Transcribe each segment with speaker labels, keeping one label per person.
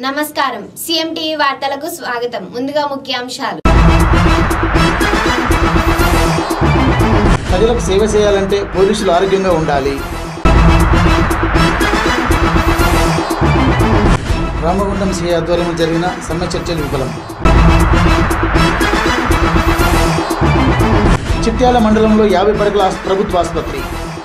Speaker 1: నమస్కారం CM TV వార్తలకు స్వాగతం ముందుగా ముఖ్యాంశాలు
Speaker 2: ప్రజలకు సేవ చేయాలంటే పోలీసులు ఆరోగ్యంగా ఉండాలి రామగుండం సిఐ ఆధ్వర్యంలో జరిగిన సమ్మె చర్చలు విఫలం చిట్యాల మండలంలో యాభై పడకల ఆస్- ప్రభుత్వ ఆసుపత్రి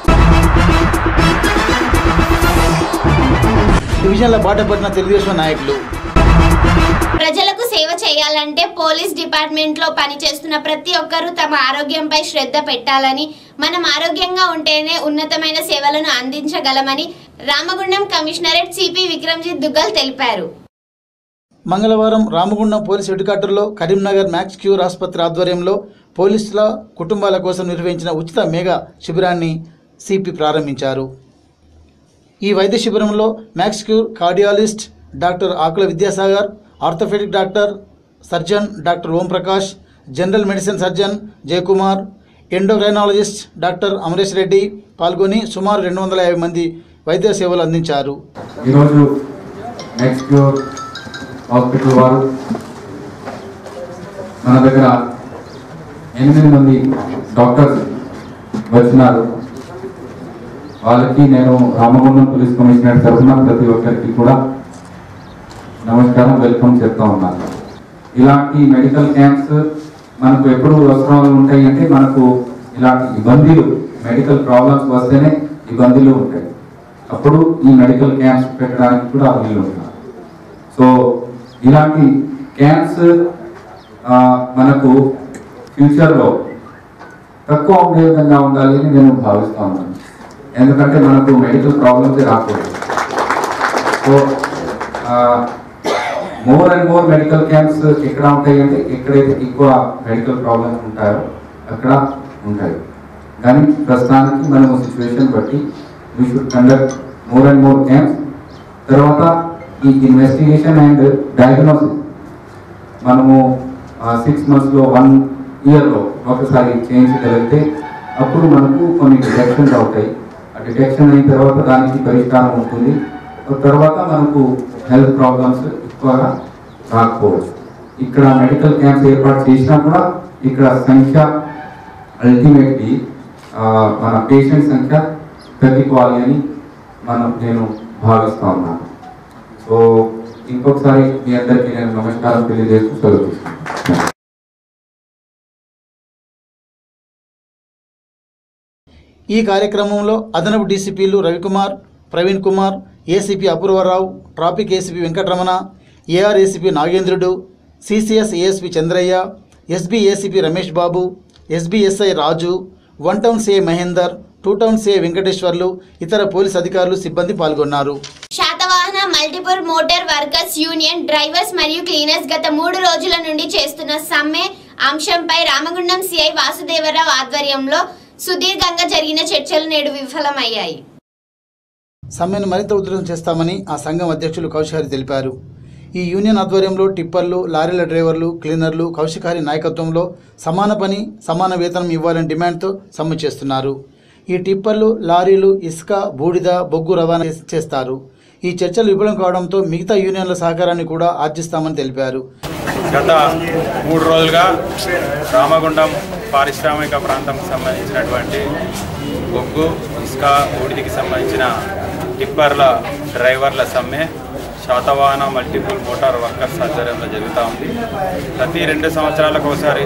Speaker 2: డివిజన్ల బాట పట్టిన తెలుగుదేశం నాయకులు
Speaker 1: ప్రజలకు సేవ చేయాలంటే పోలీస్ డిపార్ట్మెంట్ లో పనిచేస్తున్న ప్రతి ఒక్కరూ తమ ఆరోగ్యంపై శ్రద్ధ పెట్టాలని మనం ఆరోగ్యంగా ఉంటేనే ఉన్నతమైన సేవలను అందించగలమని రామగుండం కమిషనరేట్ సిపి విక్రమ్జిత్ దుగ్గల్ తెలిపారు
Speaker 2: మంగళవారం రామగుండం పోలీస్ హెడ్ క్వార్టర్లో కరీంనగర్ మ్యాక్స్ క్యూర్ ఆసుపత్రి ఆధ్వర్యంలో పోలీసుల కుటుంబాల కోసం నిర్వహించిన ఉచిత మేఘా శిబిరాన్ని సిపి ప్రారంభించారు ఈ వైద్య శిబిరంలో Max Cure cardiologist doctor Akula Vidyasagar orthopaedic doctor surgeon doctor Omprakash general medicine surgeon Jayakumar endocrinologist doctor Amaresh Reddy పాల్గొని సుమారు రెండు వందల యాభై మంది వైద్య సేవలు అందించారు
Speaker 3: ఈరోజు నెక్స్ట్ క్యూర్ హాస్పిటల్ వారు మన దగ్గర ఎనిమిది మంది డాక్టర్స్ వచ్చినారు వాళ్ళకి నేను రామగుండం పోలీస్ కమిషనర్ తరఫున ప్రతి ఒక్కరికి కూడా నమస్కారం వెల్కమ్ చెప్తా ఉన్నాను ఇలాంటి మెడికల్ క్యాంప్స్ మనకు ఎప్పుడు అవసరాలు ఉంటాయి అంటే మనకు ఇలాంటి ఇబ్బందులు మెడికల్ ప్రాబ్లమ్స్ వస్తేనే ఇబ్బందులు ఉంటాయి అప్పుడు ఈ మెడికల్ క్యాంప్స్ పెట్టడానికి కూడా వీళ్ళు ఉన్నారు సో ఇలాంటి క్యాంప్స్ మనకు ఫ్యూచర్లో తక్కువ ఉండే విధంగా ఉండాలి అని నేను భావిస్తా ఉన్నాను ఎందుకంటే మనకు మెడికల్ ప్రాబ్లమ్స్ రాకూడదు so more and more medical camps ఎక్కడ ఉంటాయి అంటే ఎక్కడైతే ఎక్కువ మెడికల్ ప్రాబ్లమ్స్ ఉంటాయో అక్కడ ఉంటాయి కానీ ప్రస్తుతానికి మనము సిచ్యువేషన్ బట్టి we should conduct more and more camps తర్వాత ఈ ఇన్వెస్టిగేషన్ అండ్ డయాగ్నోసిస్ మనము సిక్స్ మంత్స్లో వన్ ఇయర్లో ఒకసారి చేయించగలిగితే అప్పుడు మనకు కొన్ని డిటెక్షన్స్ అవుతాయి ఆ డిటెక్షన్ అయిన తర్వాత దానికి పరిష్కారం ఉంటుంది ఆ తర్వాత మనకు హెల్త్ ప్రాబ్లమ్స్ ఎక్కువగా రాకపోవచ్చు ఇక్కడ మెడికల్ క్యాంప్స్ ఏర్పాటు చేసినా కూడా ఇక్కడ సంఖ్య అల్టిమేట్లీ మన పేషెంట్ సంఖ్య తగ్గిపోవాలి అని మనం నేను భావిస్తా ఉన్నాను సో ఇంకొకసారి మీ అందరికీ నేను నమస్కారం తెలియజేస్తూ సెలవు తీసుకుంటాను
Speaker 2: ఈ కార్యక్రమంలో అదనపు డీసీపీలు Ravikumar Praveen Kumar ACP Apoorvarao traffic ACP Venkataramana AR ACP Nagendrudu CCS ASP Chandraiah SB ACP Ramesh Babu SBSI Raju one town CI Mahender two town CI Venkateswarlu ఇతర పోలీస్ అధికారులు సిబ్బంది పాల్గొన్నారు
Speaker 1: Satavahana multiple motor workers union drivers మరియు క్లీనర్స్ గత మూడు రోజుల నుండి చేస్తున్న సమ్మె అంశంపై రామగుండం సిఐ వాసుదేవరావు ఆధ్వర్యంలో సుదీర్ఘంగా జరిగిన చర్చలు నేడు విఫలమయ్యాయి
Speaker 2: సమ్మెను మరింత ఉధృతం చేస్తామని ఆ సంఘం అధ్యక్షులు కౌశికారి తెలిపారు ఈ యూనియన్ ఆధ్వర్యంలో టిప్పర్లు లారీల డ్రైవర్లు క్లీనర్లు కౌశికారి నాయకత్వంలో సమాన పని సమాన వేతనం ఇవ్వాలని డిమాండ్తో సమ్మె చేస్తున్నారు ఈ టిప్పర్లు లారీలు ఇసుక బూడిద బొగ్గు రవాణా చేస్- చేస్తారు ఈ చర్చలు విఫలం కావడంతో మిగతా యూనియన్ల సహకారాన్ని కూడా ఆర్జిస్తామని తెలిపారు
Speaker 4: గత మూడు రోజులుగా రామగుండం పారిశ్రామిక ప్రాంతంకి సంబంధించినటువంటి బొగ్గు ఇసుక ఊడిదికి సంబంధించిన టిప్పర్ల డ్రైవర్ల సమ్మె శాతవాహన మల్టిపుల్ మోటార్ వర్కర్స్ ఆధ్వర్యంలో జరుగుతూ ఉంది ప్రతి రెండు సంవత్సరాలకు ఒకసారి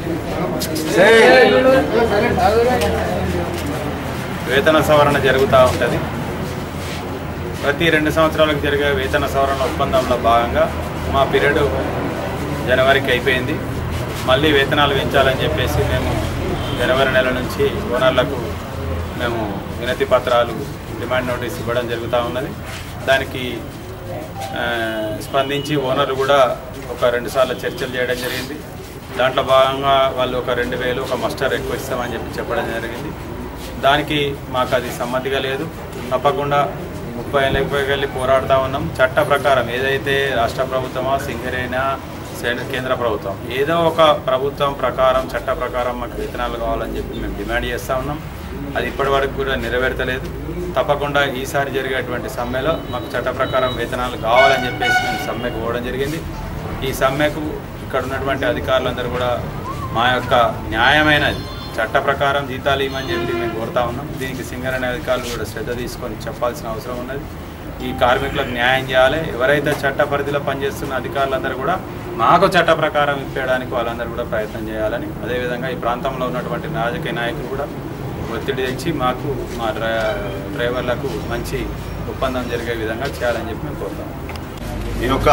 Speaker 4: వేతన సవరణ జరుగుతూ ఉంటుంది ప్రతి రెండు సంవత్సరాలకు జరిగే వేతన సవరణ ఒప్పందంలో భాగంగా మా పీరియడ్ జనవరికి అయిపోయింది మళ్ళీ వేతనాలు పెంచాలని చెప్పేసి మేము జనవరి నెల నుంచి ఓనర్లకు మేము వినతి పత్రాలు డిమాండ్ నోటీస్ ఇవ్వడం జరుగుతూ ఉన్నది దానికి ఆ, స్పందించి ఓనర్లు కూడా ఒక రెండు సార్లు చర్చలు చేయడం జరిగింది దాంట్లో భాగంగా వాళ్ళు ఒక రెండు వేలు ఒక మస్టర్ ఎక్కువ ఇస్తామని చెప్పి చెప్పడం జరిగింది దానికి మాకు అది సమ్మతిగా లేదు తప్పకుండా ముప్పై ఏళ్ళకి వెళ్ళి పోరాడుతూ ఉన్నాం చట్ట ప్రకారం ఏదైతే రాష్ట్ర ప్రభుత్వమా సింగరేనా సెంట్ర- కేంద్ర ప్రభుత్వం ఏదో ఒక ప్రభుత్వం ప్రకారం చట్ట ప్రకారం మాకు వేతనాలు కావాలని చెప్పి మేము డిమాండ్ చేస్తూ ఉన్నాం అది ఇప్పటి వరకు కూడా నెరవేర్తలేదు తప్పకుండా ఈసారి జరిగేటువంటి సమ్మెలో మాకు చట్ట ప్రకారం వేతనాలు కావాలని చెప్పేసి మేము సమ్మెకు పోవడం జరిగింది ఈ సమ్మెకు ఇక్కడ ఉన్నటువంటి అధికారులందరూ కూడా మా యొక్క న్యాయమైన చట్ట ప్రకారం జీతాలు ఇవ్వమని చెప్పి మేము కోరుతా ఉన్నాం దీనికి సింగరేణి అధికారులు కూడా శ్రద్ధ తీసుకొని చెప్పాల్సిన అవసరం ఉన్నది ఈ కార్మికులకు న్యాయం చేయాలి ఎవరైతే చట్ట పరిధిలో పనిచేస్తున్న అధికారులందరూ కూడా మాకు చట్ట ప్రకారం ఇప్పేయడానికి వాళ్ళందరూ కూడా ప్రయత్నం చేయాలని అదేవిధంగా ఈ ప్రాంతంలో ఉన్నటువంటి రాజకీయ నాయకులు కూడా ఒత్తిడి తెచ్చి మాకు మా డ్రై డ్రైవర్లకు మంచి ఒప్పందం జరిగే విధంగా చేయాలని చెప్పి మేము కోరుతాం
Speaker 5: ఈ యొక్క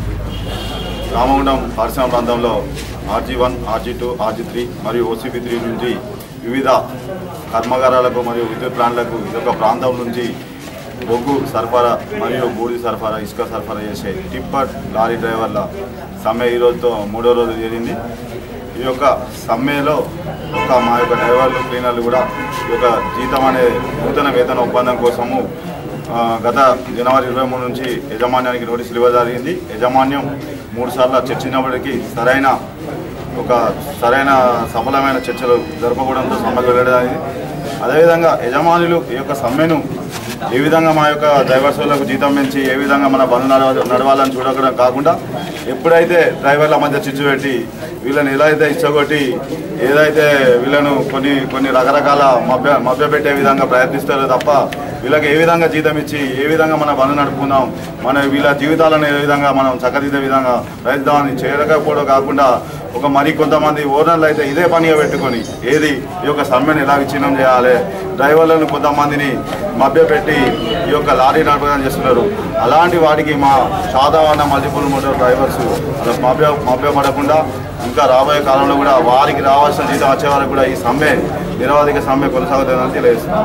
Speaker 5: రామగుండం పారిశ్రామిక ప్రాంతంలో RG one RG two RG three మరియు ఓసీపీ త్రీ నుంచి వివిధ కర్మాగారాలకు మరియు విద్యుత్ ప్లాంట్లకు ఈ యొక్క ప్రాంతం నుంచి బొగ్గు సరఫరా మరియు బూడి సరఫరా ఇసుక సరఫరా చేసే టిప్పర్ లారీ డ్రైవర్ల సమ్మె ఈ రోజుతో మూడో రోజు జరిగింది ఈ యొక్క సమ్మెలో ఒక మా యొక్క డ్రైవర్లు క్లీనర్లు కూడా ఈ యొక్క జీతం అనే నూతన వేతన ఒప్పందం కోసము ఆ, గత జనవరి ఇరవై మూడు నుంచి యజమాన్యానికి నోటీసులు ఇవ్వడం జరిగింది యజమాన్యం మూడు సార్లు చర్చించినప్పటికీ సరైన ఒక సరైన సఫలమైన చర్చలు జరపకూడంతో సమ్మెకు వెళ్ళడం జరిగింది అదేవిధంగా యజమానులు ఈ యొక్క సమ్మెను ఏ విధంగా మా యొక్క డ్రైవర్స్లకు జీతం పెంచి ఏ విధంగా మన బంధు నడవ నడవాలని చూడడం కాకుండా ఎప్పుడైతే డ్రైవర్ల మధ్య చిచ్చు పెట్టి వీళ్ళని ఎలా అయితే ఇచ్చగొట్టి ఏదైతే వీళ్ళను కొన్ని కొన్ని రకరకాల మభ్య మభ్యపెట్టే విధంగా ప్రయత్నిస్తారో తప్ప వీళ్ళకి ఏ విధంగా జీతం ఇచ్చి ఏ విధంగా మన బంధు నడుపుకుందాం మన వీళ్ళ జీవితాలను ఏ విధంగా మనం చక్కదిద్దే విధంగా ప్రయత్నాన్ని చేయకపోవడం కాకుండా ఒక మరి కొంతమంది ఓనర్లు అయితే ఇదే పనిగా పెట్టుకొని ఏది ఈ యొక్క సమ్మెను ఎలా విచ్ఛిన్నం చేయాలి డ్రైవర్లను కొంతమందిని మభ్యపెట్టి ఈ యొక్క లారీ నడపడం చేస్తున్నారు అలాంటి వాటికి మా సాధారణ మల్టిపుల్ మోటార్ డ్రైవర్స్ అలా మభ్య మభ్యపడకుండా ఇంకా రాబోయే కాలంలో కూడా వారికి రావాల్సిన జీతం వచ్చే వరకు కూడా ఈ సమ్మె నిరవధిక సమ్మె కొనసాగుతుందని తెలియజేస్తున్నాం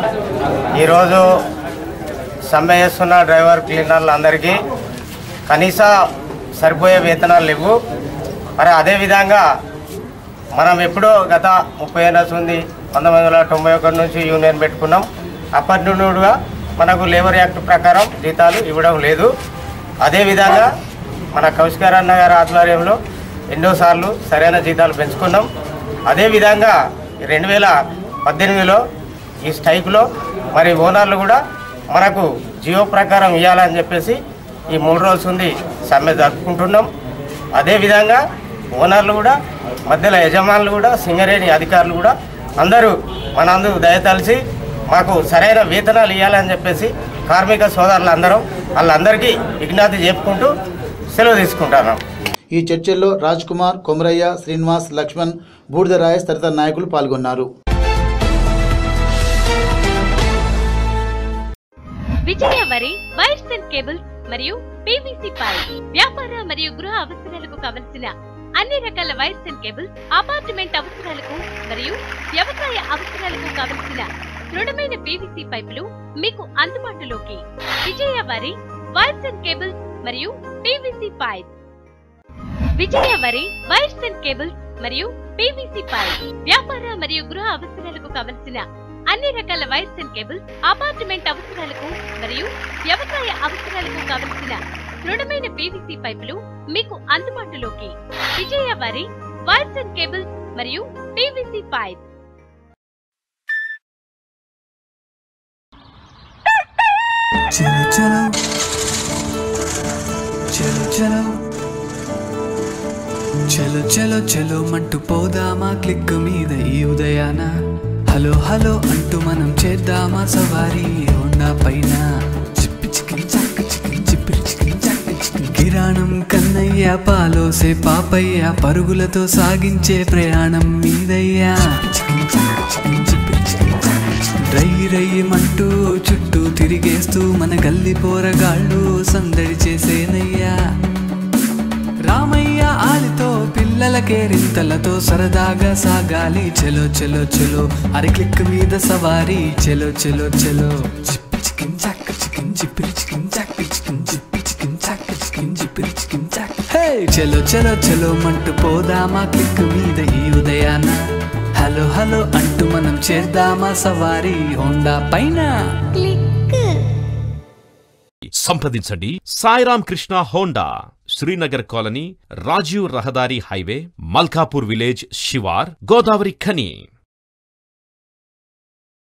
Speaker 6: ఈరోజు సమ్మె చేస్తున్న డ్రైవర్ క్లీనర్లు అందరికీ కనీస సరిపోయే వేతనాలు లేవు మరి అదేవిధంగా మనం ఎప్పుడో గత ముప్పై ఏళ్ళ ఉంది పంతొమ్మిది వందల తొంభై ఒకటి నుంచి యూనియన్ పెట్టుకున్నాం అప్పటి నుండి కూడా మనకు లేబర్ యాక్ట్ ప్రకారం జీతాలు ఇవ్వడం లేదు అదేవిధంగా మన కౌశికర్ అన్న గారి ఆధ్వర్యంలో ఎన్నోసార్లు సరైన జీతాలు పెంచుకున్నాం అదేవిధంగా రెండు వేల పద్దెనిమిదిలో ఈ స్ట్రైక్లో మరి ఓనర్లు కూడా మనకు జియో ప్రకారం ఇవ్వాలని చెప్పేసి ఈ మూడు రోజులు ఉంది సమ్మె జరుపుకుంటున్నాం అదేవిధంగా ఓనర్లు కూడా మధ్యలో యజమానులు కూడా సింగరేణి అధికారులు కూడా అందరూ మనందు దయతలిసి మాకు సరైన వేతనాలు ఇవ్వాలని చెప్పేసి కార్మిక సోదరులు అందరం వాళ్ళందరికీ విజ్ఞప్తి చెప్పుకుంటూ సెలవు తీసుకుంటున్నాం
Speaker 2: ఈ చర్చల్లో రాజ్ కుమార్ కొమరయ్య శ్రీనివాస్ లక్ష్మణ్ బూడిద రాయస్ తదితర నాయకులు పాల్గొన్నారు
Speaker 7: విజయ వరి వైర్స్ అండ్ కేబుల్స్ మరియు పీవీసీ పైప్ వ్యాపార మరియు గృహ అవసరాలకు కావలసిన అన్ని రకాల వైర్స్ అండ్ కేబుల్స్ అపార్ట్మెంట్ అవసరాలకు మరియు వ్యవసాయ అవసరాలకు కావలసిన దృఢమైన పీవీసీ పైపులు మీకు అందుబాటులోకి విజయ వరి వైర్స్ అండ్ కేబుల్స్ మరియు పీవీసీ పైప్ విజయ వరి వైర్స్ అండ్ కేబుల్స్ మరియు పీవీసీ పైప్ వ్యాపార మరియు గృహ అవసరాలకు కావలసిన అన్ని రకాల వైర్స్ అండ్ కేబుల్స్ అపార్ట్మెంట్ అవసరాలకు మరియు వ్యవసాయ అవసరాలకు కావలసిన దృఢమైన పీవీసీ పైపులు మీకు అందుబాటులోకి విజయ వారి వైర్స్ అండ్ కేబుల్స్ మరియు పీవీసీ పైప్
Speaker 8: చలో చలో చలో చలో చలో చలో చలో మంటూ పోదామా క్లిక్ మీద ఈ ఉదయాన హలో హలో అంటూ మనం చేద్దామా సవారీ హోండా పైన చిప్పి చికిన్ చాక్ చికిన్ చిప్పిరి చికిన్ చాక్ చికిన్ కిరాణం కన్నయ్య పాలోసే పాపయ్య పరుగులతో సాగించే ప్రయాణం మీదయ్యా చికిన్ చాక్ చికిన్ చిప్పిరి చికిన్ చాక్ చికిన్ రై రయ్యమంటూ చుట్టూ తిరిగేస్తూ మన గల్లి పోరగాళ్ళు సందడి చేసేనయ్యా రామయ్య ఆలితో పిల్లల కేరింతలతో సరదాగా సాగాలి చెలో చెలో చెలో అరి క్లిక్ మీద సవారీ చెలో చెలో చెలో చిప్పి చికిన్ చాక్ చికిన్ చిప్పిరి చికిన్ చాక్ చికిన్ చిప్పి చికిన్ చాక్ చికిన్ చిప్పిరి చికిన్ చాక్ హే చెలో చెలో చెలో మంటూ పోదామా క్లిక్ మీద ఈ ఉదయాన హలో హలో అంటూ మనం చేద్దామా సవారీ హోండా పైన
Speaker 9: సంప్రదించండి సాయిరామ్ కృష్ణ హోండా శ్రీనగర్ కాలనీ రాజీవ్ రహదారి హైవే మల్కాపూర్ విలేజ్ శివార్ గోదావరి ఖని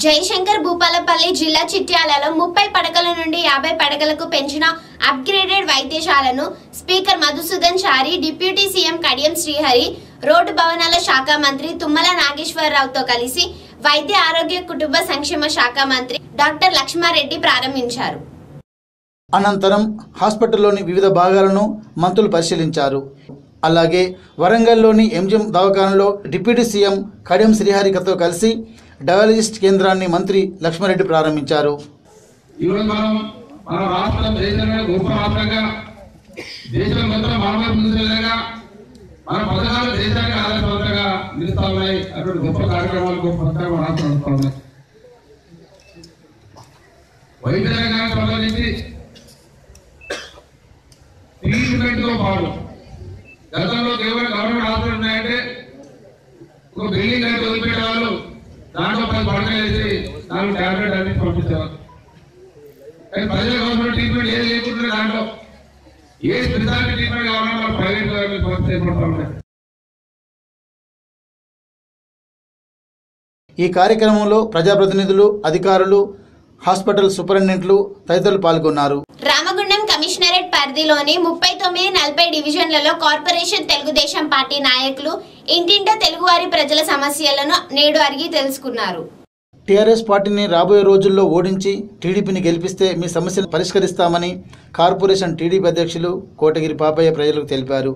Speaker 1: జయశంకర్ భూపాలపల్లి జిల్లా చిట్యాలలో ముప్పై పడకల నుండి యాభై పడకలకు పెంచిన అప్గ్రేడెడ్ వైద్యశాలను speaker Madhusudhan Chari deputy CM Kadiyam Srihari road భవనాల శాఖ మంత్రి తుమ్మల నాగేశ్వరరావుతో కలిసి వైద్య ఆరోగ్య కుటుంబ సంక్షేమ శాఖ మంత్రి డాక్టర్ లక్ష్మారెడ్డి ప్రారంభించారు
Speaker 2: అనంతరం హాస్పిటల్లోని వివిధ భాగాలను మంత్రులు పరిశీలించారు అలాగే వరంగల్లోని ఎంజిఎం దవాఖానలో డిప్యూటీ సీఎం కడియం శ్రీహరికతో కలిసి డయాలజిస్ట్ కేంద్రాన్ని మంత్రి లక్ష్మారెడ్డి ప్రారంభించారు
Speaker 10: ఈరోజు మనం మన రాష్ట్రం దేశంలో గొప్ప రాష్ట్రంగా దేశం మొత్తం మానవ విధంగా మన పథకాలు దేశానికి ఆదర్శవంతంగా నిలుస్తా ఉన్నాయి అటువంటి గొప్ప కార్యక్రమాలు గొప్ప పథకాలు మన రాష్ట్రం నడుస్తా ఉన్నాయి వైద్య రంగానికి సంబంధించి ట్రీట్మెంట్ తో పాటు గతంలో కేవలం గవర్నమెంట్ హాస్పిటల్ ఉన్నాయంటే ఒక బిల్డింగ్ అయితే వదిలిపెట్టే వాళ్ళు దాంట్లో పది పడకలు వేసి నాలుగు టాబ్లెట్ అన్ని పంపించేవారు కానీ ప్రజల గవర్నమెంట్ ట్రీట్మెంట్ ఏది లేకుండా దాంట్లో ఏ స్పెషాలిటీ ట్రీట్మెంట్ కావాలన్నా మన ప్రైవేట్ పంపిస్తే ఉన్నాయి
Speaker 2: ఈ కార్యక్రమంలో ప్రజాప్రతినిధులు అధికారులు హాస్పిటల్ సూపరింటెండెంట్లు తదితరులు పాల్గొన్నారు
Speaker 1: రామగుండం కమిషనరేట్ పరిధిలోని ముప్పై తొమ్మిది నలభై డివిజన్లలో కార్పొరేషన్ తెలుగుదేశం పార్టీ నాయకులు ఇంటింటా తెలుగువారి ప్రజల సమస్యలను నేడు అడిగి తెలుసుకున్నారు
Speaker 2: టీఆర్ఎస్ పార్టీని రాబోయే రోజుల్లో ఓడించి టీడీపీని గెలిపిస్తే మీ సమస్యను పరిష్కరిస్తామని కార్పొరేషన్ టీడీపీ అధ్యక్షులు కోటగిరి పాపయ్య ప్రజలకు తెలిపారు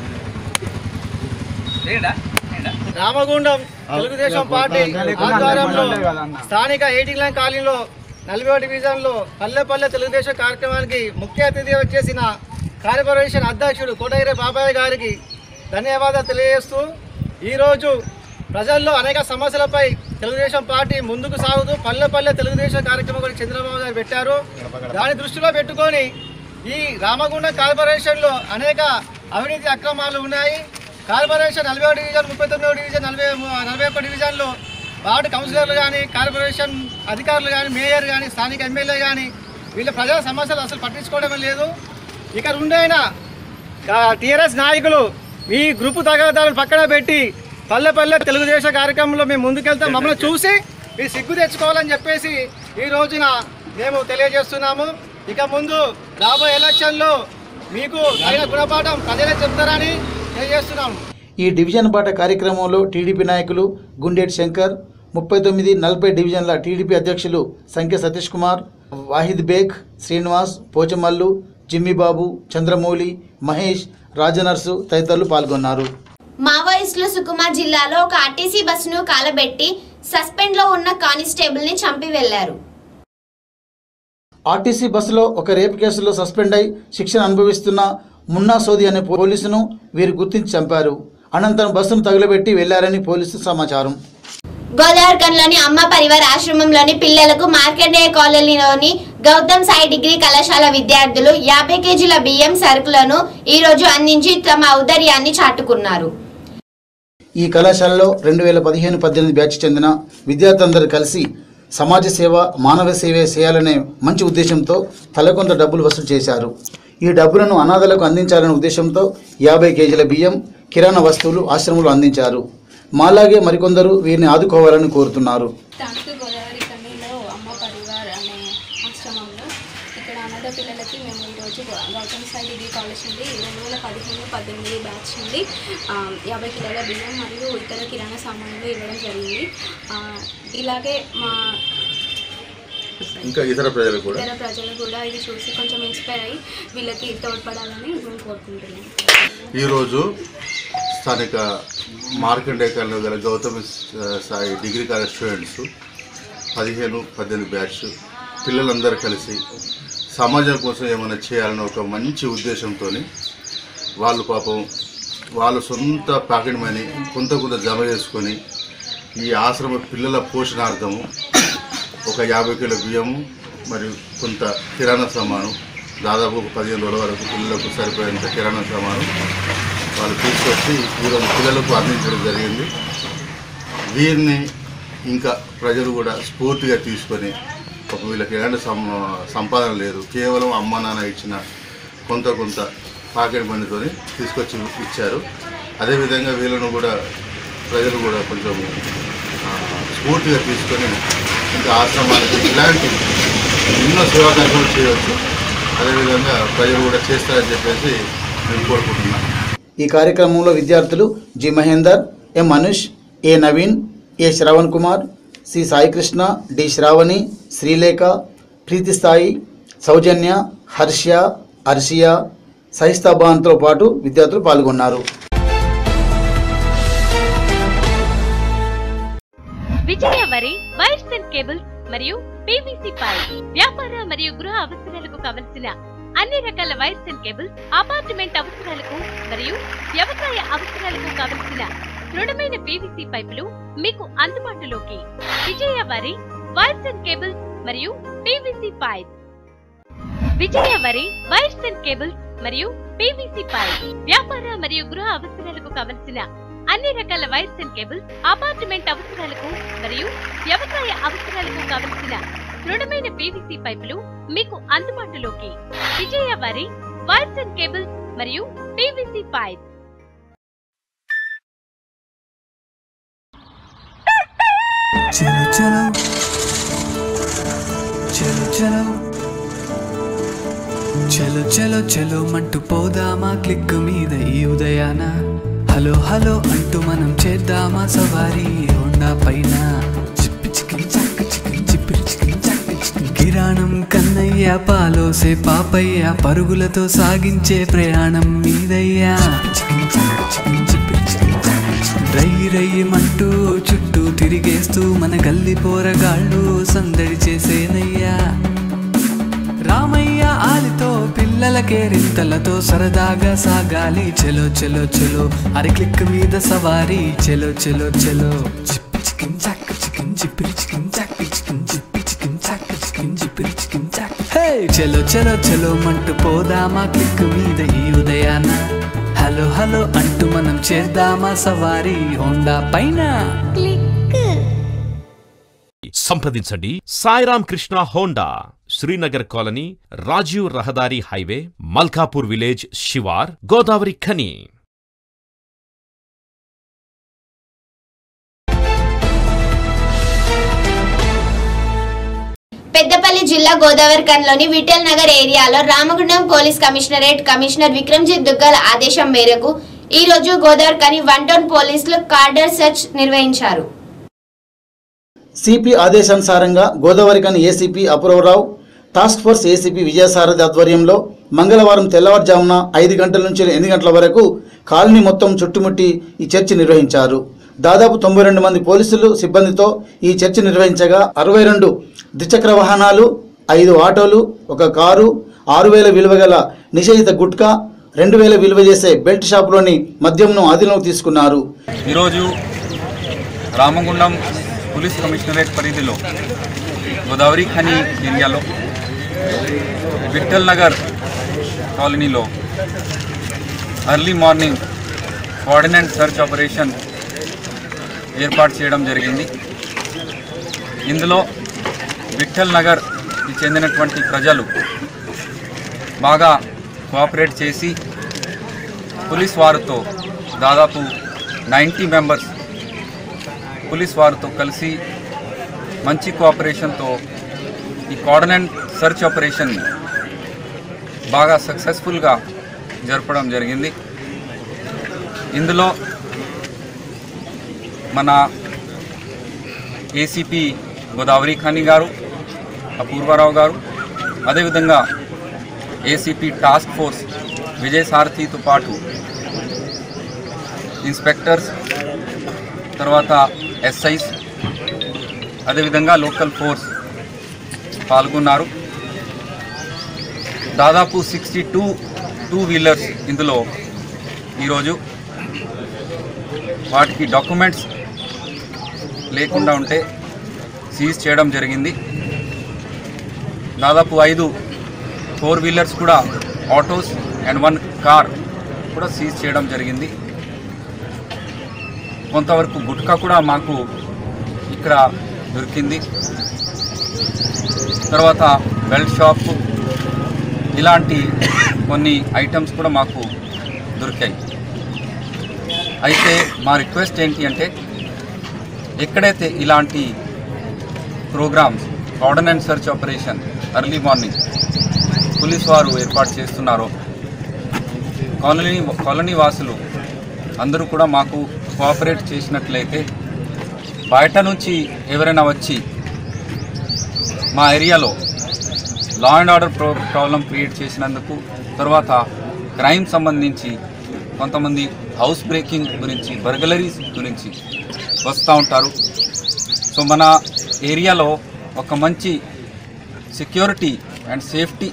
Speaker 11: రామగుండం తెలుగుదేశం పార్టీ ఆధ్వర్యంలో స్థానిక ఎయిటింగ్ లైన్ కాలనీలో నలభై డివిజన్లో పల్లె పల్లె తెలుగుదేశం కార్యక్రమానికి ముఖ్య అతిథి వచ్చేసిన కార్పొరేషన్ అధ్యక్షుడు కోటగిరి బాబాయ్ గారికి ధన్యవాదాలు తెలియజేస్తూ ఈరోజు ప్రజల్లో అనేక సమస్యలపై తెలుగుదేశం పార్టీ ముందుకు సాగుతూ పల్లె పల్లె తెలుగుదేశం కార్యక్రమం కూడా చంద్రబాబు గారు పెట్టారు దాన్ని దృష్టిలో పెట్టుకొని ఈ రామగుండం కార్పొరేషన్లో అనేక అవినీతి అక్రమాలు ఉన్నాయి కార్పొరేషన్ నలభై ఒకటి డివిజన్ ముప్పై తొమ్మిదో డివిజన్ నలభై నలభై ఒక్క డివిజన్లో వార్డు కౌన్సిలర్లు కానీ కార్పొరేషన్ అధికారులు కానీ మేయర్ కానీ స్థానిక ఎమ్మెల్యే కానీ వీళ్ళ ప్రజల సమస్యలు అసలు పట్టించుకోవడమే లేదు ఇక్కడ ఉండైన టీఆర్ఎస్ నాయకులు ఈ గ్రూపు తగాదాలను పక్కన పెట్టి పల్లె పల్లె తెలుగుదేశం కార్యక్రమంలో మేము ముందుకెళ్తాం మమ్మల్ని చూసి మీరు సిగ్గు తెచ్చుకోవాలని చెప్పేసి ఈ రోజున మేము తెలియజేస్తున్నాము ఇక ముందు రాబోయే ఎలక్షన్లో మీకు తగిన గుణపాఠం ప్రజలే చెప్తారని తెలియజేస్తున్నాము
Speaker 2: ఈ డివిజన్ బాట కార్యక్రమంలో టీడీపీ నాయకులు గుండేటి శంకర్ ముప్పై తొమ్మిది నలభై డివిజన్ల టీడీపీ అధ్యక్షులు సంఖ్య సతీష్ కుమార్ వాహిద్ బేగ్ శ్రీనివాస్ పోచమల్లు జిమ్మిబాబు చంద్రమౌళి మహేష్ రాజనర్సు తదితరులు పాల్గొన్నారు
Speaker 1: మావోయిస్టులు సుకుమా జిల్లాలో ఒక ఆర్టీసీ బస్సును కాలబెట్టి సస్పెండ్ లో ఉన్న కానిస్టేబుల్ ని చంపి వెళ్లారు
Speaker 2: ఆర్టీసీ బస్సులో ఒక రేపు కేసులో సస్పెండ్ అయి శిక్షణ అనుభవిస్తున్న మున్నా సోది అనే పోలీసును వీరు గుర్తించి చంపారు అనంతరం బస్సును తగులబెట్టి వెళ్లారని పోలీసు సమాచారం
Speaker 1: గోదావరికంలోని అమ్మ పరివార్ ఆశ్రమంలోని పిల్లలకు మార్కండేయ కాలనీలోని గౌతమ్ సాయి డిగ్రీ కళాశాల విద్యార్థులు యాభై కేజీల బియ్యం సరుకులను ఈ రోజు అందించి తమ ఔదర్యాన్ని చాటుకున్నారు
Speaker 2: ఈ కళాశాలలో రెండు వేల పదిహేను పద్దెనిమిది బ్యాచ్ చెందిన విద్యార్థులందరూ కలిసి సమాజ సేవ మానవ సేవ చేయాలనే మంచి ఉద్దేశంతో తలకొంత డబ్బులు వసూలు చేశారు ఈ డబ్బులను అనాథలకు అందించాలనే ఉద్దేశంతో యాభై కేజీల బియ్యం కిరాణా వస్తువులు ఆశ్రమంలో అందించారు మాలాగే మరికొందరు వీరిని ఆదుకోవాలని కోరుతున్నారు
Speaker 12: తణుకు గోదావరి కన్నీలో అమ్మ పరివార్ అనే ఆశ్రమంలో ఇక్కడ అనాథ పిల్లలకి మేము ఈరోజు గౌ- గౌతమ్ సాయి డిగ్రీ కాలేజ్ నుండి రెండు వేల పదిహేను పద్దెనిమిది బ్యాచ్ నుండి ఆ, యాభై కిలోల బియ్యం మరియు ఇతర కిరాణా సామాన్లు ఇవ్వడం జరిగింది ఆ, ఇలాగే మా
Speaker 5: ఇంకా ఇతర ప్రజలు కూడా
Speaker 12: ఇతర ప్రజలు కూడా ఇది చూసి కొంచెం ఇన్స్పైర్ అయ్యి వీళ్ళకి తోడ్పడాలని మేము కోరుకుంటున్నాం
Speaker 5: ఈరోజు స్థానిక మార్కండేకల్లో గల Gautama Sai degree college students పదిహేను పద్దెనిమిది బ్యాచ్ పిల్లలందరూ కలిసి సమాజం కోసం ఏమైనా చేయాలన్న ఒక మంచి ఉద్దేశంతో వాళ్ళు పాపం వాళ్ళ సొంత పాకెట్ మనీ కొంత కొంత జమ చేసుకొని ఈ ఆశ్రమ పిల్లల పోషణార్థము ఒక యాభై కిలో బియ్యము మరియు కొంత కిరాణా సామాను దాదాపు ఒక పదిహేను రోజుల వరకు పిల్లలకు సరిపోయేంత కిరాణా సామాను వాళ్ళు తీసుకొచ్చి ఈరోజు పిల్లలకు అందించడం జరిగింది వీరిని ఇంకా ప్రజలు కూడా స్ఫూర్తిగా తీసుకొని ఒక వీళ్ళకి ఎలాంటి సం సంపాదన లేదు కేవలం అమ్మ నాన్న ఇచ్చిన కొంత కొంత పాకెట్ మనీతో తీసుకొచ్చి ఇచ్చారు అదేవిధంగా వీళ్ళను కూడా ప్రజలు కూడా కొంచెం ఆ, స్ఫూర్తిగా తీసుకొని
Speaker 13: ఇంకా ఆశ్రమాలకి ఇలాంటి ఎన్నో సేవా కార్యక్రమాలు చేయవచ్చు అదేవిధంగా ప్రజలు కూడా చేస్తారని చెప్పేసి నేను కోరుకుంటున్నాను
Speaker 2: ఈ కార్యక్రమంలో విద్యార్థులు G Mahender M Anush A Naveen A Shravan Kumar C Saikrishna D Sravani Srilekha Preethi స్థాయి సౌజన్య హర్ష హర్షియా సహిస్తాబాన్తో పాటు విద్యార్థులు పాల్గొన్నారు
Speaker 7: విజయ వరి వైర్స్ అండ్ కేబుల్స్ మరియు పీవీసీ పైప్ వ్యాపార మరియు గృహ అవసరాలకు కావలసిన అన్ని రకాల వైర్స్ అండ్ కేబుల్స్ అపార్ట్మెంట్ అవసరాలకు మరియు వ్యవసాయ అవసరాలకు కావలసిన దృఢమైన పీవీసీ పైపులు మీకు అందుబాటులోకి విజయ వరి వైర్స్ అండ్ కేబుల్స్ మరియు పీవీసీ పైప్ విజయ వరి వైర్స్ అండ్ కేబుల్స్ మరియు పీవీసీ పైప్ వ్యాపార మరియు గృహ అవసరాలకు కావలసిన అన్ని రకాల వైర్స్ అండ్ కేబుల్స్ అపార్ట్మెంట్ అవసరాలకు మరియు వ్యవసాయ అవసరాలకు కావలసిన దృఢమైన పీవీసీ పైపులు మీకు అందుబాటులోకి విజయ వరి వైర్స్ అండ్ కేబుల్స్ మరియు పీవీసీ పైప్
Speaker 8: చలో చలో చలో చలో చలో చలో చలో మంటూ పోదామా క్లిక్ మీద ఈ ఉదయాన హలో హలో అంటూ మనం చేద్దామా సవారీ హోండా పైన చిప్పి చికిన్ చక్క చికిన్ చిప్పిరి చికిన్ చక్క చికిన్ కిరాణం కన్నయ్య పాలోసే పాపయ్య పరుగులతో సాగించే ప్రయాణం మీదయ్యా చికిన్ చక్క చికిన్ చిప్పిరి చికిన్ చక్క చికిన్ రై రయ్యమంటూ చుట్టూ తిరిగేస్తూ మన గల్లి పోరగాళ్ళు సందడి చేసేనయ్యా రామయ్య ఆలితో పిల్లలకే రింతలతో సరదాగా సాగాలి చెలో చెలో చెలో అరి క్లిక్ మీద సవారీ చెలో చెలో చెలో చిప్పి చికిన్ చాక్ చికిన్ చిప్పిరి చికిన్ చాక్ చికిన్ చిప్పి చికిన్ చాక్ చికిన్ చిప్పిరి చికిన్ చాక్ హే చెలో చెలో చెలో మంటూ పోదామా క్లిక్ మీద ఈ ఉదయాన హలో హలో అంటూ మనం చేద్దామా సవారీ హోండా పైన
Speaker 9: సంప్రదించండి సాయిరామ్ కృష్ణ హోండా శ్రీనగర్ కాలనీ రాజీవ్ రహదారి హైవే మల్కాపూర్ విలేజ్ శివార్ గోదావరి ఖని
Speaker 1: పెద్దపల్లి జిల్లా గోదావరిఖన్లోని విఠల్ నగర్ ఏరియాలో Ramagundam police commissionerate commissioner Vikramjit Duggal ఆదేశం మేరకు ఈ రోజు గోదావరిఖని వన్ టౌన్ పోలీసులు కార్డర్ సెర్చ్ నిర్వహించారు
Speaker 2: సిపి ఆదేశానుసారంగా Godavarikhani ACP Apoorvarao task force ACP Vijayasarathi ఆధ్వర్యంలో మంగళవారం తెల్లవారుజామున ఐదు గంటల నుంచి ఎనిమిది గంటల వరకు కాలనీ మొత్తం చుట్టుముట్టి ఈ చర్చ నిర్వహించారు దాదాపు తొంభై రెండు మంది పోలీసులు సిబ్బందితో ఈ చర్చ నిర్వహించగా అరవై రెండు ద్విచక్ర వాహనాలు ఐదు ఆటోలు ఒక కారు ఆరు వేల విలువ గల నిషేధిత గుట్కా రెండు వేల విలువ చేసే బెల్ట్ షాపులోని మద్యంను అదుపులోకి తీసుకున్నారు
Speaker 14: ఈరోజు రామగుండం పోలీస్ కమిషనరేట్ పరిధిలో గోదావరి ఖని ఏరియాలో విఠల్ నగర్ కాలనీలో early morning coordinate search operation ఏర్పాటు చేయడం జరిగింది ఇందులో విఠల్ నగర్కి చెందినటువంటి ప్రజలు బాగా కోఆపరేట్ చేసి పోలీస్ వారితో దాదాపు నైంటీ మెంబర్స్ పోలీస్ వారితో కలిసి మంచి కోఆపరేషన్తో ఈ కోఆర్డినేట్ సెర్చ్ ఆపరేషన్ బాగా సక్సెస్ఫుల్గా జరపడం జరిగింది ఇందులో మన ఏసీపీ గోదావరి ఖాని గారు అపూర్వారావు గారు అదేవిధంగా ఏసీపీ టాస్క్ ఫోర్స్ విజయ్ సారథితో పాటు ఇన్స్పెక్టర్స్ తర్వాత ఎస్ఐస్ అదేవిధంగా లోకల్ ఫోర్స్ పాల్గొన్నారు దాదాపు సిక్స్టీ టూ టూ వీలర్స్ ఇందులో ఈరోజు వాటికి డాక్యుమెంట్స్ లేకుండా ఉంటే సీజ్ చేయడం జరిగింది దాదాపు ఐదు ఫోర్ వీలర్స్ కూడా ఆటోస్ అండ్ వన్ కార్ కూడా సీజ్ చేయడం జరిగింది కొంతవరకు గుట్కా కూడా మాకు ఇక్కడ దొరికింది తర్వాత బెల్ట్ షాప్ ఇలాంటి కొన్ని ఐటమ్స్ కూడా మాకు దొరికాయి అయితే మా రిక్వెస్ట్ ఏంటి అంటే ఎక్కడైతే ఇలాంటి programmes cordon and search operation early morning police వారు ఏర్పాటు చేస్తున్నారో కాలనీ కాలనీ వాసులు అందరూ కూడా మాకు కోఆపరేట్ చేసినట్లయితే బయట నుంచి ఎవరైనా వచ్చి మా ఏరియాలో లా అండ్ ఆర్డర్ ప్రో ప్రాబ్లం క్రియేట్ చేసినందుకు తర్వాత క్రైమ్ సంబంధించి కొంతమంది హౌస్ బ్రేకింగ్ గురించి బర్గలరీస్ గురించి వస్తూ ఉంటారు సో మన ఏరియాలో ఒక మంచి సెక్యూరిటీ అండ్ సేఫ్టీ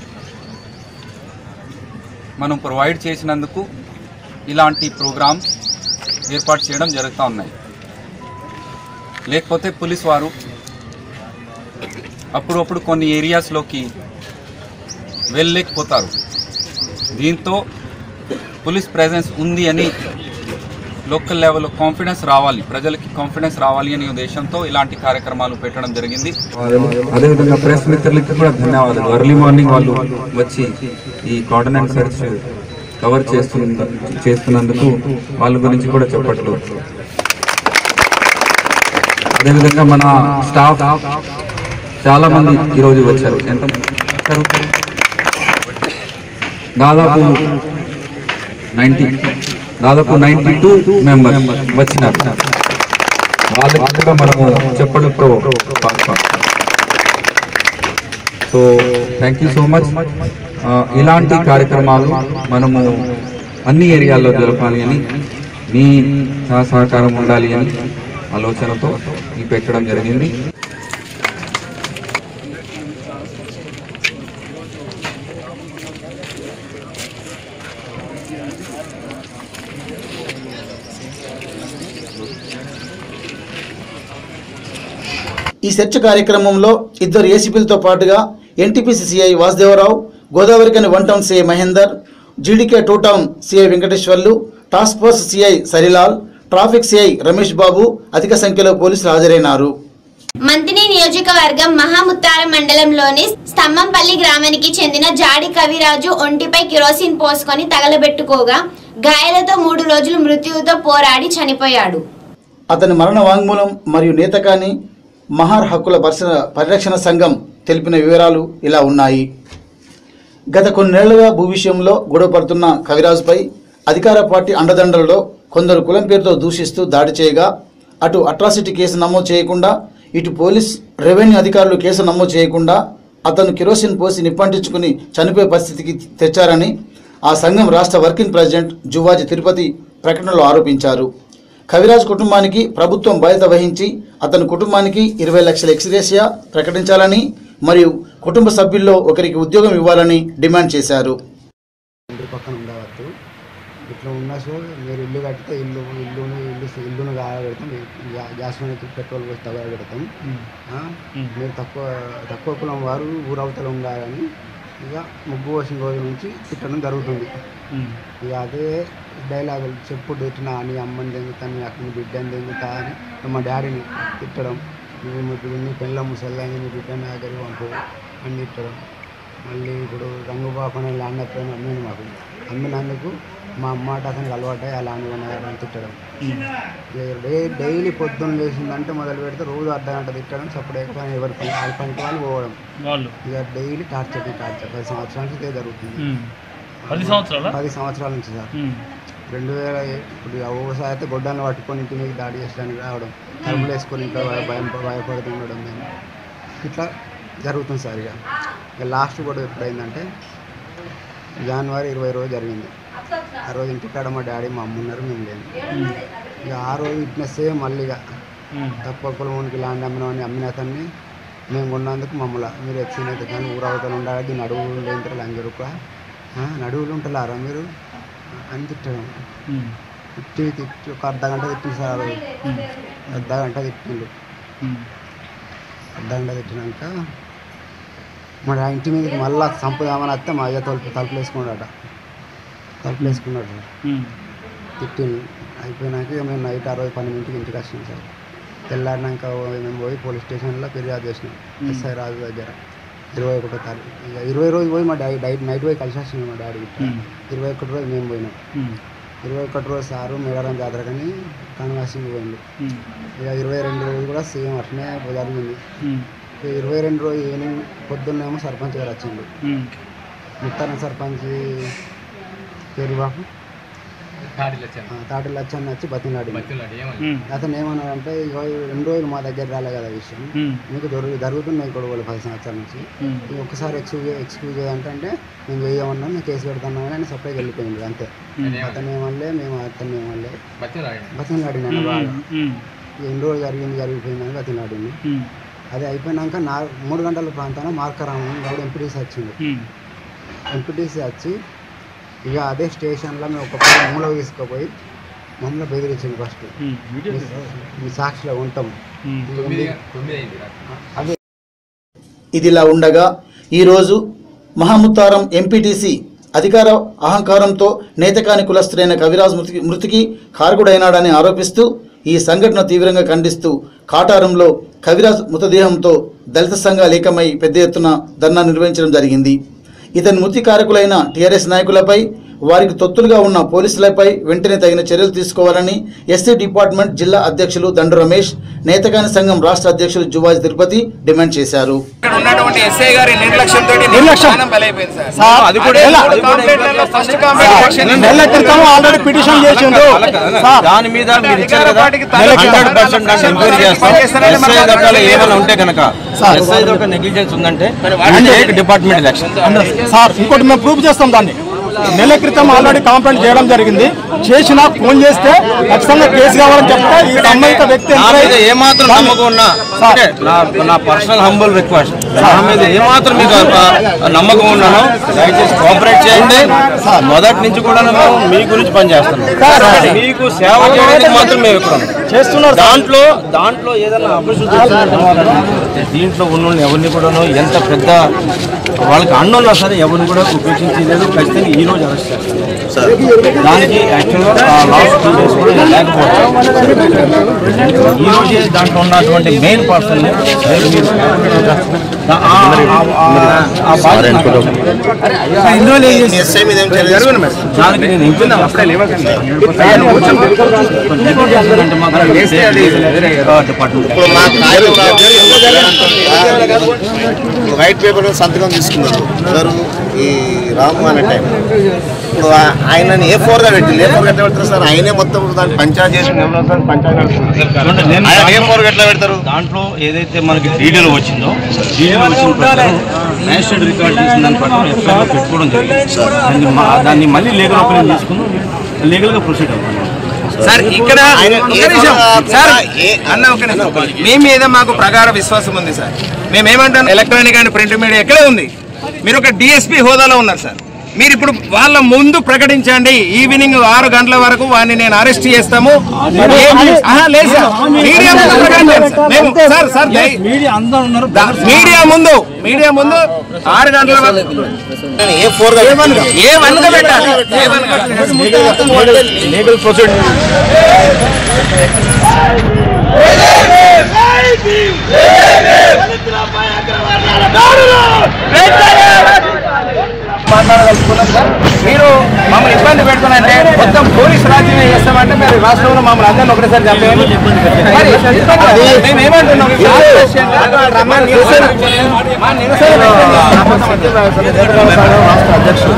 Speaker 14: మనం ప్రొవైడ్ చేసినందుకు ఇలాంటి ప్రోగ్రామ్స్ ఏర్పాటు చేయడం జరుగుతూ ఉన్నాయి లేకపోతే పోలీస్ వారు అప్పుడప్పుడు కొన్ని ఏరియాస్లోకి వెళ్ళలేకపోతారు దీంతో పోలీస్ ప్రెజెన్స్ ఉంది అని లోకల్ లెవెల్లో కాన్ఫిడెన్స్ రావాలి ప్రజలకి కాన్ఫిడెన్స్ రావాలి అనే ఉద్దేశంతో ఇలాంటి కార్యక్రమాలు పెట్టడం జరిగింది
Speaker 3: అదేవిధంగా ప్రెస్ మిత్రులకి కూడా ధన్యవాదాలు ఎర్లీ మార్నింగ్ వాళ్ళు వచ్చి ఈ కార్డనెంట్ సెర్చ్ కవర్ చేస్తున్న చేస్తున్నందుకు వాళ్ళ గురించి కూడా చెప్పట్లు అదేవిధంగా మన స్టాఫ్ చాలా మంది ఈరోజు వచ్చారు ఎంత వచ్చారు దాదాపు నైంటీ దాదాపు నైంటీ టూ మెంబర్స్ వచ్చినారు వాళ్ళకి కూడా మనము చెప్పడం ప్రో so thank you so much ఇలాంటి కార్యక్రమాలు మనము అన్ని ఏరియాల్లో జరపాలి అని మీ సహ- సహకారం ఉండాలి అని ఆలోచనతో ఈ పెట్టడం జరిగింది
Speaker 2: ఈ చర్చ కార్యక్రమంలో ఇద్దరు ఏసీపీలతో పాటుగా NTPC CI Vasudevarao Godavarikhani one town CI Mahender GDK two town CI Venkateswarlu task force CI Sarilal traffic CI Ramesh Babu అధిక సంఖ్యలో పోలీసులు హాజరైనారు
Speaker 1: మంతిని నియోజకవర్గం మహాముత్తార మండలంలోని స్తంభంపల్లి గ్రామానికి చెందిన జాడి కవిరాజు ఒంటిపై కిరోసిన్ పోసుకొని తగలబెట్టుకోగా గాయాలతో మూడు రోజులు మృత్యువుతో పోరాడి చనిపోయాడు
Speaker 2: అతని మరణ వాంగ్మూలం మరియు నేతకాని మహార్ హక్కుల పరిసర పరిరక్షణ సంఘం తెలిపిన వివరాలు ఇలా ఉన్నాయి గత కొన్నేళ్లుగా భూ విషయంలో గొడవ పడుతున్న కవిరాజుపై అధికార పార్టీ అండదండలలో కొందరు కులం పేరుతో దూషిస్తూ దాడి చేయగా అటు అట్రాసిటీ కేసు నమోదు చేయకుండా ఇటు పోలీస్ రెవెన్యూ అధికారులు కేసు నమోదు చేయకుండా అతను కిరోసిన్ పోసి నిప్పంటించుకుని చనిపోయే పరిస్థితికి తెచ్చారని ఆ సంఘం రాష్ట్ర వర్కింగ్ ప్రెసిడెంట్ జువాజి తిరుపతి ప్రకటనలో ఆరోపించారు కవిరాజ్ కుటుంబానికి ప్రభుత్వం బాధ్యత వహించి అతని కుటుంబానికి ఇరవై లక్షల ఎక్స్గ్రేషియా ప్రకటించాలని మరియు కుటుంబ సభ్యుల్లో ఒకరికి ఉద్యోగం ఇవ్వాలని డిమాండ్ చేశారు
Speaker 15: ఇంటి పక్కన ఉండవద్దు ఇట్లా ఉన్నా సో మీరు ఇల్లు కడితే ఇల్లు ఇల్లును ఇల్లు ఇల్లును కాగబెడతాం గ్యా- గ్యాస్ మీద పెట్రోల్ పోసి తగలబెడతాం ఆ? మీరు తక్కువ తక్కువ కులం వారు ఊరవతల ఉండాలని ఇక ముగ్గు పోసిన రోజు నుంచి తిట్టడం జరుగుతుంది ఇక అదే డైలాగులు చెప్పుడు తిట్టిన నీ అమ్మని దెంగుతా నీ అక్కని బిడ్డని దెంగుతా అని మా డాడీని తిట్టడం నీ ముగ్గురు నీ పెళ్ళ ముసల్దాన్ని నీ బిడ్డని దగ్గరికి పంపు అని తిట్టడం మళ్ళీ ఇప్పుడు రంగు బాపన ల్యాండ్ అయిపోయిన అమ్మింది మాకు అమ్మినందుకు మా అమ్మ అతనికి అలవాటై ఆ ల్యాండ్ కొన్నారని తిట్టడం డే డైలీ పొద్దున్న లేచిందంటే మొదలు పెడితే రోజు అర్ధ గంట తిట్టడం సప్పుడు పని ఎవరి పని వాళ్ళ పనికి వాళ్ళు పోవడం
Speaker 16: వాళ్ళు
Speaker 15: ఇక డైలీ టార్చర్ టార్చర్ పది సంవత్సరాల నుంచి ఇదే జరుగుతుంది
Speaker 16: మ్మ్. పది సంవత్సరాలా?
Speaker 15: పది సంవత్సరాల నుంచి సార్
Speaker 16: మ్మ్.
Speaker 15: రెండు వేల ఇప్పుడు ఒకసారి అయితే గొడ్డాన్ని పట్టుకొని ఇంటి మీద దాడి చేసడానికి రావడం తలుపులు వేసుకొని ఇంకా భయ- భయం భయపడుతూ ఉండడం మేము ఇట్లా జరుగుతుంది సార్ ఇక ఇక లాస్ట్ గొడవ ఎప్పుడైందంటే జనవరి ఇరవై రోజు జరిగింది ఆ రోజు ఇంటికాడ మా డాడీ మా అమ్మ ఉన్నారు మేము లేదు ఇక ఆ రోజు ఇట్లా సేమ్ మళ్ళీ ఇక తక్కువ కులమునికి ల్యాండ్ అమ్మినామని అమ్మిన అతన్ని మేము కొన్నందుకు మమ్మల్ని మీరు ఎక్సీన్ అయితే కానీ ఊరవతలు ఉండాలి దీని అడుగులు లేని లంజ రూపాయ నడువులు ఉంటున్నారా మీరు అని తిట్టడం తిట్టి తిట్టి ఒక అర్ధ గంట తిట్టింది సార్ ఆ రోజు అర్ధ గంట తిట్టిండు అర్ధ గంట తిట్టినాక మరి ఆ ఇంటి మీదకి మళ్ళా చంపుదామని వస్తే మా అయ్య తలుపు తలుపులు వేసుకున్నాడట తలుపులు వేసుకున్నాడు సార్ తిట్టింది అయిపోయినాక ఇక మేము నైట్ ఆ రోజు పన్నెండింటికి ఇంటికి వచ్చినాం సార్ తెల్లారినాక మేము పోయి పోలీస్ స్టేషన్లో ఫిర్యాదు చేసినాం ఎస్ఐ రాజు దగ్గర ఇరవై ఒకటో తారీఖు ఇక ఇరవై రోజు పోయి మా డాడీ డై నైట్ పోయి కలిసి వచ్చినాం మా డాడీ గిట్ల. ఇరవై ఒకటి రోజు మేము పోయినాం ఇరవై ఒకటి రోజు సారు మేడారం జాతర కానీ కనవాసింగ్ పోయిండు ఇక ఇరవై రెండు రోజు కూడా సేమ్ అట్లనే జరిగింది ఇరవై రెండు రోజు ఈవినింగ్ పొద్దున్నేమో సర్పంచ్ గారు వచ్చిండు ముత్తారం సర్పంచ్ పేరు బాబు ఆ, తాటి లచ్చన్న వచ్చి బతిలాడి అతను ఏమన్నాడంటే ఇగో ఈ రెండు రోజులు మా దగ్గర రాలే కదా విషయం మీకు దొరికి జరుగుతున్నాయి గొడవలు పది సంవత్సరాల నుంచి ఇది ఒక్కసారి ఎక్స్క్యూజ్ ఎక్స్క్యూజ్ అంటే అంటే మేము చేయమన్నా మేము కేసు పెడతాను అని ఆయన సపరేట్గా వెళ్ళిపోయింది అంతే అతను ఏమనలే మేము అతను ఏమనలే బతిలాడినాను బాగా ఈ ఎన్ని రోజులు జరిగింది జరిగిపోయిందని బతిలాడింది అది అయిపోయినాక నా మూడు గంటల ప్రాంతాన మార్కరామం గౌడ ఎంపీటీసీ వచ్చింది ఎంపీటీసీ వచ్చి ఇక అదే స్టేషన్లో మేము ఒక మూల తీసుకుపోయి మమ్మల్ని బెదిరించింది ఫస్ట్ మీ సాక్షిలో ఉంటాం అదే
Speaker 2: ఇదిలా ఉండగా ఈరోజు మహాముత్తారం ఎంపీటీసీ అధికార అహంకారంతో నేతకాని కులస్తుడైన కవిరాజ్ మృతికి మృతికి కారకుడైనాడని ఆరోపిస్తూ ఈ సంఘటన తీవ్రంగా ఖండిస్తూ కాటారంలో కవిరాజ్ మృతదేహంతో దళిత సంఘాలు ఏకమై పెద్ద ఎత్తున ధర్నా నిర్వహించడం జరిగింది ఇతని మృతి కారకులైన టీఆర్ఎస్ నాయకులపై వారికి తొత్తులుగా ఉన్న పోలీసులపై వెంటనే తగిన చర్యలు తీసుకోవాలని ఎస్సీ డిపార్ట్మెంట్ జిల్లా అధ్యక్షులు దండు రమేష్ నేతకాని సంఘం రాష్ట్ర అధ్యక్షులు జువాజ్ తిరుపతి డిమాండ్ చేశారు
Speaker 17: ఉన్నటువంటి ఎస్ఐ గారి నిర్లక్ష్యంతో
Speaker 18: నిర్లక్ష్యం.
Speaker 17: బలైపోయింది సార్
Speaker 18: సార్,
Speaker 17: అది కూడా
Speaker 18: ఎలా?
Speaker 17: కంప్లైంట్లలో ఫస్ట్ కంప్లైంట్ సెక్షన్
Speaker 18: నెల క్రితం ఆల్రెడీ పిటిషన్ చేసిండు సార్
Speaker 19: దాని మీద మీరు ఇచ్చారు కదా హండ్రెడ్ పర్సెంట్ దాన్ని ఎంక్వైరీ చేస్తాం ఎస్ఐ గట్టాలు ఏమైనా ఉంటే కనుక ఎస్ఐ ఒక నెగ్లిజెన్స్ ఉందంటే డిపార్ట్మెంట్ ఎలక్షన్
Speaker 18: సార్ ఇంకోటి మేము ప్రూఫ్ చేస్తాం దాన్ని నెల క్రితం ఆల్రెడీ కంప్లైంట్ చేయడం జరిగింది చేసినా ఫోన్ చేస్తే ఖచ్చితంగా కేసు కావాలని చెప్తే ఈ సంబంధిత వ్యక్తి
Speaker 19: నా మీద ఏమాత్రం నమ్మకం ఉన్నా అంటే నా నా పర్సనల్ హంబుల్ రిక్వెస్ట్ నా మీద ఏమాత్రం మీకు ఆ నమ్మకం ఉన్నానో దయచేసి కోఆపరేట్ చేయండి మొదటి నుంచి కూడా మేము మీ గురించి పనిచేస్తున్నాం మీకు సేవ చేయడానికి మాత్రం మేము ఇక్కడ ఉన్నాం.
Speaker 18: చేస్తున్నారు
Speaker 19: దాంట్లో దాంట్లో ఏదైనా అభివృద్ధి చేస్తున్నట్టు మాత్రం దీంట్లో ఉన్న ఎవరిని కూడాను ఎంత పెద్ద వాళ్ళకి అన్నున్నా సరే ఎవరిని కూడా ఉపేక్షించలేదు ఖచ్చితంగా ఈ రోజు అరెస్ట్ చేస్తారు దానికి యాక్చువల్గా లాస్ట్ టూ డేస్ కూడా నేను లేకపోవచ్చు ఈ రోజే దాంట్లో ఉన్నటువంటి మెయిన్ పర్సన్ దానికి నేను ఇంట్లో అప్పుడే లేవకండి
Speaker 5: ఇప్పుడు మా కాగితం ఇప్పుడు వైట్ పేపర్ మీద సంతకం తీసుకున్నారు ఎవరు ఈ రాము అనే టైం ఇప్పుడు ఆ- ఆయనని ఏ ఫోర్ గా పెట్టి ఏ ఫోర్ ఎట్లా పెడతారు సార్ ఆయనే మొత్తం దాన్ని పంచాయతీ చేసి ఎవరో సార్ పంచాయతీ నడుపుతున్నారు. ఆయన ఏ ఫోర్ ఎట్లా పెడతారు
Speaker 19: దాంట్లో ఏదైతే మనకి డీడీలో వచ్చిందో డీడీలో వచ్చిన ప్రకారం మ్యాజిస్ట్రేట్ రికార్డ్ చేసిన దాని ప్రకారం ఎఫ్ఐఆర్ పెట్టుకోవడం జరిగింది దాన్ని మా- దాన్ని మళ్ళీ లీగల్ ఒపీనియన్ తీసుకుని లీగల్ గా ప్రొసీడ్ అవుతాం
Speaker 17: సార్ ఇక్కడ ఒక్క నిమిషం. సార్ అన్న ఒక నిమిషం మీ మీద మాకు ప్రగాఢ విశ్వాసం ఉంది సార్ మేము ఏమంటాం ఎలక్ట్రానిక్ అండ్ ప్రింట్ మీడియా ఎక్కడే ఉంది మీరు ఒక డిఎస్పీ హోదాలో ఉన్నారు సార్ మీరు ఇప్పుడు వాళ్ళ ముందు ప్రకటించండి ఈవినింగ్ ఆరు గంటల వరకు వాడిని నేను అరెస్ట్ చేస్తాము ఏం- ఆహా, లేదు సార్ మీడియా ముందు ప్రకటించండి సార్. మేము సార్ సార్ దయ-
Speaker 18: మీడియా అందరూ ఉన్నారు
Speaker 17: దా- మీడియా ముందు మీడియా ముందు ఆరు గంటల వరకు
Speaker 5: ఏ ఫోర్ గా
Speaker 17: ఏ వన్గా ఏ వన్గా పెట్టాలి ఏ వన్గా
Speaker 19: లీగల్ ప్రొసీడ్
Speaker 17: మాట్లాడగలుగుతున్నాం సార్ మీరు మమ్మల్ని ఇబ్బంది పెడుతున్నారంటే మొత్తం పోలీస్ రాజ్యం చేస్తామంటే మీరు రాష్ట్రంలో మమ్మల్ని అందరిని ఒకటేసారి చంపేయండి మరి అది మేము ఏమంటున్నాం ఈ లాస్ట్ క్వశ్చన్ మా నిరసన మా నిరసన
Speaker 5: రాష్ట్ర అధ్యక్షుడు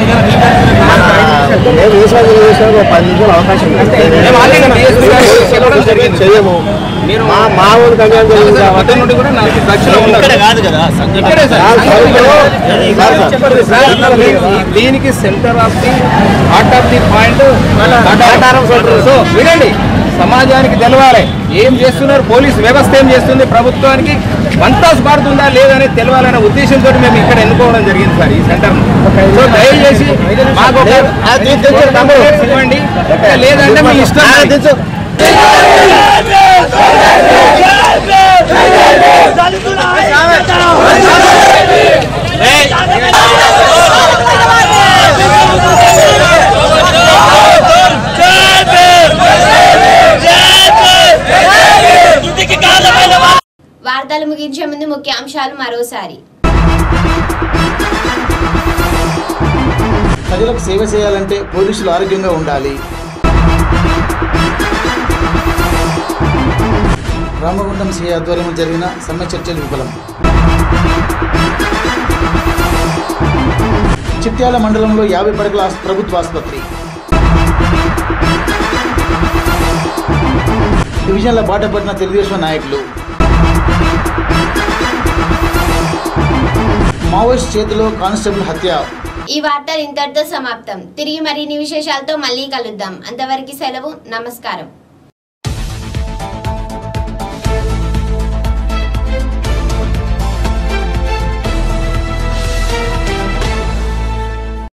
Speaker 5: మేము ఏ సాగు చేసాము ఒక పది నిమిషాలు అవకాశం ఇస్తే
Speaker 17: మేము ఆల్రెడీ DSP గారికి చెప్పడం జరిగింది.
Speaker 5: చేయము
Speaker 17: మీరు
Speaker 5: మా మా ఊరికి అన్యాయం జరిగింది
Speaker 17: వద్ద నుండి కూడా నాకు దక్షిణ ఉన్నారు
Speaker 5: ఇక్కడ కాదు కదా
Speaker 17: ఇక్కడే సార్
Speaker 5: సార్, సార్.
Speaker 17: చెప్పండి సార్ దీనికి centre of the heart of the point Kataram centre so వినండి సమాజానికి తెలవాలి ఏం చేస్తున్నారు పోలీస్ వ్యవస్థ ఏం చేస్తుంది ప్రభుత్వానికి వంతాస్ పాడుతుందా లేదనేది తెలవాలనే ఉద్దేశంతో మేము ఇక్కడ ఎన్నుకోవడం జరిగింది సార్ ఈ సెంటర్ సో దయచేసి మాకు ఒక కంప్లైంట్స్ ఇవ్వండి లేదంటే మీ ఇష్టం
Speaker 1: వార్తలు ముగించే ముందు ముఖ్యాంశాలు మరోసారి
Speaker 2: ప్రజలకు సేవ చేయాలంటే పోలీసులు ఆరోగ్యంగా ఉండాలి రామగుండం సిఐ ఆధ్వర్యంలో జరిగిన సమ్మె చర్చలు విఫలం చిట్యాల మండలంలో యాభై పడకల ఆస్- ప్రభుత్వ ఆసుపత్రి డివిజన్ల బాట పట్టిన తెలుగుదేశం నాయకులు మావోయిస్ట్ చేతిలో కానిస్టేబుల్ హత్య
Speaker 1: ఈ వార్తలు ఇంతటితో సమాప్తం తిరిగి మరిన్ని విశేషాలతో మళ్ళీ కలుద్దాం అంతవరకు సెలవు నమస్కారం